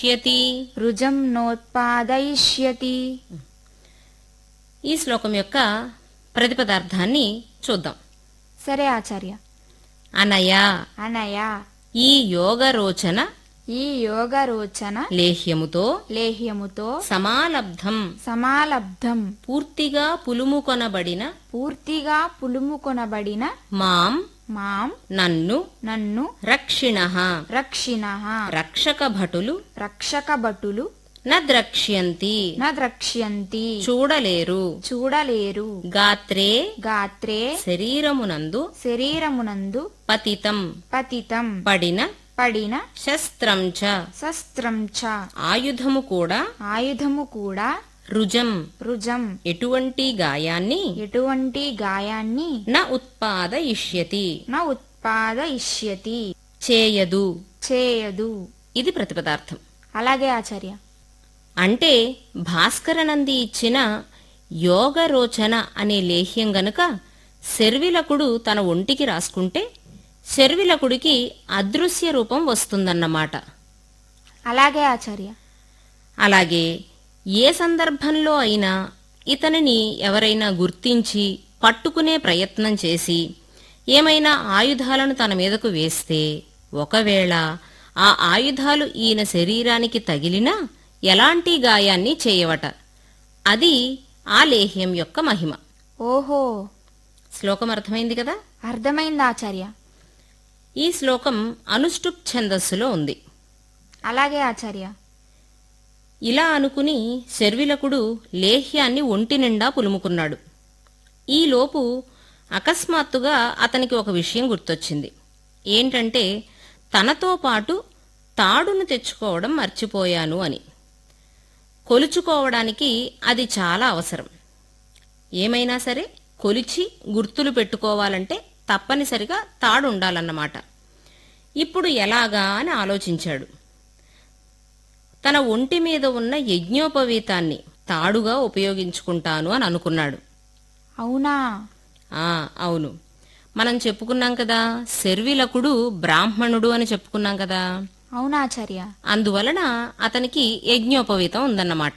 యతి రుజం నోత్పాదయిష్యతి ఈ శ్లోకం యొక్క ప్రతిపదార్థాన్ని చూద్దాం సరే ఆచార్య అనయా అనయా ఈ యోగరోచన ఈ యోగ రోచన లేహ్యముతో లేహ్యముతో సమాలబ్ధం సమాలబ్ధం పూర్తిగా పులుముకొనబడిన పూర్తిగా పులుముకొనబడిన మాం మాం నన్ను నన్ను రక్షిణ రక్షిణ రక్షక భటులు రక్షక భటులు న ద్రక్ష్యంతి న ద్రక్ష్యంతి చూడలేరు చూడలేరు గాత్రే గాత్రే శరీరమునందు శరీరమునందు పతితం పతితం పడిన పడిన శస్త్రం చ శస్త్రం చ ఆయుధము కూడా ఆయుధము కూడా రుజం రుజం ఎటువంటి గాయాన్ని ఎటువంటి గాయాన్ని న ఉత్పాదయిష్యతి న ఉత్పాదయిష్యతి చేయదు చేయదు ఇది ప్రతిపదార్థం అలాగే ఆచార్య అంటే భాస్కరనంది ఇచ్చిన యోగరోచన అనే లేహ్యం గనుక శర్విలకుడు తన ఒంటికి రాసుకుంటే శర్విలకుడికి అదృశ్య రూపం వస్తుందన్నమాట అలాగే ఆచార్య అలాగే ఏ సందర్భంలో అయినా ఇతనిని ఎవరైనా గుర్తించి పట్టుకునే ప్రయత్నం చేసి ఏమైనా ఆయుధాలను తన మీదకు వేస్తే ఒకవేళ ఆ ఆయుధాలు ఈయన శరీరానికి తగిలినా ఎలాంటి గాయాన్ని చేయవట అది ఆ లేహ్యం యొక్క మహిమ ఓహో శ్లోకం అర్థమైంది కదా అర్థమైంది ఆచార్య ఈ శ్లోకం అనుష్టుప్ ఛందస్సులో ఉంది అలాగే ఆచార్య ఇలా అనుకుని శర్విలకుడు లేహ్యాన్ని ఒంటి నిండా పులుముకున్నాడు ఈలోపు అకస్మాత్తుగా అతనికి ఒక విషయం గుర్తొచ్చింది ఏంటంటే తనతో పాటు తాడును తెచ్చుకోవడం మర్చిపోయాను అని కొలుచుకోవడానికి అది చాలా అవసరం ఏమైనా సరే కొలిచి గుర్తులు పెట్టుకోవాలంటే తప్పనిసరిగా తాడు ఉండాలన్నమాట ఇప్పుడు ఎలాగా అని ఆలోచించాడు తన ఒంటి మీద ఉన్న యజ్ఞోపవీతాన్ని తాడుగా ఉపయోగించుకుంటాను అని అనుకున్నాడు అవునా ఆ అవును మనం చెప్పుకున్నాం కదా శర్విలకుడు బ్రాహ్మణుడు అని చెప్పుకున్నాం కదా అవునా ఆచార్య అందువలన అతనికి యజ్ఞోపవీతం ఉందన్నమాట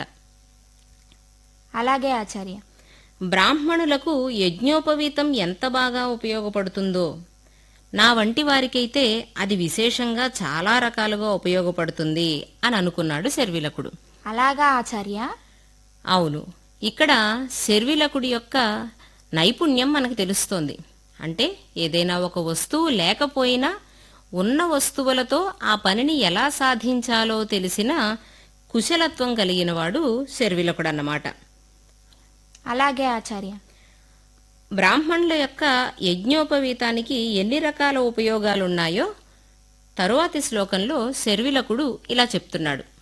అలాగే ఆచార్య బ్రాహ్మణులకు యజ్ఞోపవీతం ఎంత బాగా ఉపయోగపడుతుందో నా వంటి వారికైతే అది విశేషంగా చాలా రకాలుగా ఉపయోగపడుతుంది అని అనుకున్నాడు శర్విలకుడు అలాగా ఆచార్య అవును ఇక్కడ శర్విలకుడి యొక్క నైపుణ్యం మనకు తెలుస్తోంది అంటే ఏదైనా ఒక వస్తువు లేకపోయినా ఉన్న వస్తువులతో ఆ పనిని ఎలా సాధించాలో తెలిసిన కుశలత్వం కలిగినవాడు శర్విలకుడు అన్నమాట అలాగే ఆచార్య బ్రాహ్మణుల యొక్క యజ్ఞోపవీతానికి ఎన్ని రకాల ఉపయోగాలున్నాయో తరువాతి శ్లోకంలో శర్విలకుడు ఇలా చెప్తున్నాడు